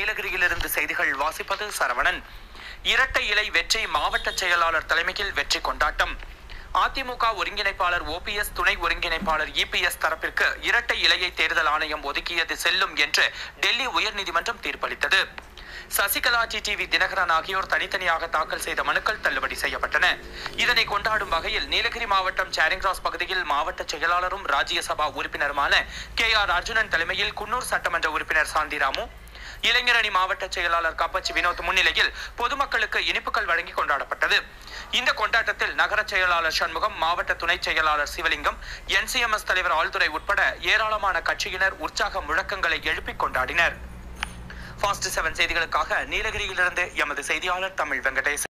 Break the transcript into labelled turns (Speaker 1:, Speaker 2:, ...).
Speaker 1: நீலகிரியிலிருந்து செய்திகள் வாசிப்பது சரவணன் இரட்டை இலை வெற்றி மாவட்ட செயலாளர் தலைமையில் வெற்றி கொண்டாட்டம் அதிமுக ஒருங்கிணைப்பாளர் ஓபிஎஸ் துணை ஒருங்கிணைப்பாளர் இபிஎஸ் தரப்பிற்கு இரட்டை இலையை தேர்தல் ஆணையம் ஒதுக்கியது செல்லும் என்று டெல்லி உயர்நீதிமன்றம் தீர்ப்பளித்தது சசிகலா டிடிவி தினகரன் ஆகியோர் தனித்தனியாக தாக்கல் செய்த மனுக்கள் தள்ளுபடி செய்யப்பட்டன இதனை கொண்டாடும் வகையில் நீலகிரி மாவட்டம் சேரிங் கிராஸ் பகுதியில் மாவட்ட செயலாளரும் ராஜ்யசபா உறுப்பினருமான கே ஆர் அர்ஜுனன் தலைமையில் குன்னூர் சட்டமன்ற உறுப்பினர் சாந்திராமு இளைஞரணி மாவட்ட செயலாளர் கப்பச்சி வினோத் முன்னிலையில் பொதுமக்களுக்கு இனிப்புகள் வழங்கி கொண்டாடப்பட்டது இந்த கொண்டாட்டத்தில் நகர செயலாளர் சண்முகம் மாவட்ட துணை செயலாளர் சிவலிங்கம் என்சிஎம்எஸ் தலைவர் ஆழ்துறை உட்பட ஏராளமான கட்சியினர் உற்சாக முழக்கங்களை எழுப்பிக் கொண்டாடினர் ஃபாஸ்ட் செவன் செய்திகளுக்காக நீலகிரியிலிருந்து எமது செய்தியாளர் தமிழ் வெங்கடேசன்